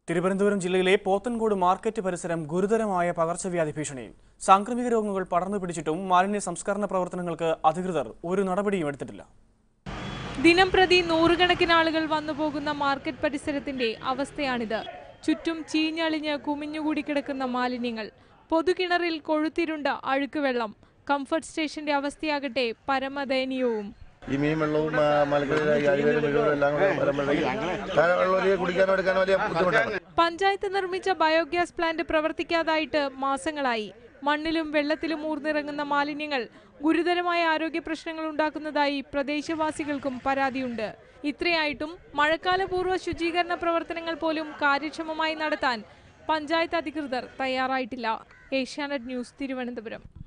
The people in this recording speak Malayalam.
തിരുവനന്തപുരം ജില്ലയിലെ പോത്തൻകോട് മാർക്കറ്റ് പരിസരം ഗുരുതരമായ പകർച്ചവ്യാധി ഭീഷണിയിൽ സാംക്രമിക രോഗങ്ങൾ പടർന്നു പിടിച്ചിട്ടും മാലിന്യ സംസ്കരണ പ്രവർത്തനങ്ങൾക്ക് അധികൃതർ ഒരു നടപടിയും എടുത്തിട്ടില്ല ദിനം പ്രതി നൂറുകണക്കിന് ആളുകൾ വന്നുപോകുന്ന മാർക്കറ്റ് പരിസരത്തിന്റെ അവസ്ഥയാണിത് ചുറ്റും ചീഞ്ഞളിഞ്ഞ് കുമിഞ്ഞുകൂടി കിടക്കുന്ന മാലിന്യങ്ങൾ പൊതുകിണറിൽ കൊഴുത്തിരുണ്ട അഴുക്കുവെള്ളം കംഫർട്ട് സ്റ്റേഷന്റെ അവസ്ഥയാകട്ടെ പരമദയനീയവും ഈ മീൻ വെള്ളവും ആ, മലക്കറിയിലായി അരിവേരും മുഴുവനും എല്ലാം കൂടെ വരുമ്പോഴേക്കും കാരണം വെള്ളം ഒരു കുടിക്കാനോ എടുക്കാനോ വലിയ ബുദ്ധിമുട്ടാണ് പഞ്ചായത്ത് നിർമ്മിച്ച ബയോഗ്യാസ് പ്ലാന്റ് പ്രവർത്തിക്കാതായിട്ട് മാസങ്ങളായി മണ്ണിലും വെള്ളത്തിലും ഊർന്നിറങ്ങുന്ന മാലിന്യങ്ങൾ ഗുരുതരമായ ആരോഗ്യ പ്രശ്നങ്ങൾ ഉണ്ടാക്കുന്നതായി പ്രദേശവാസികൾക്കും പരാതിയുണ്ട് ഇത്രയായിട്ടും മഴക്കാലപൂർവ്വ ശുചീകരണ പ്രവർത്തനങ്ങൾ പോലും കാര്യക്ഷമമായി നടത്താൻ പഞ്ചായത്ത് അധികൃതർ തയ്യാറായിട്ടില്ല ഏഷ്യാനെറ്റ് ന്യൂസ് തിരുവനന്തപുരം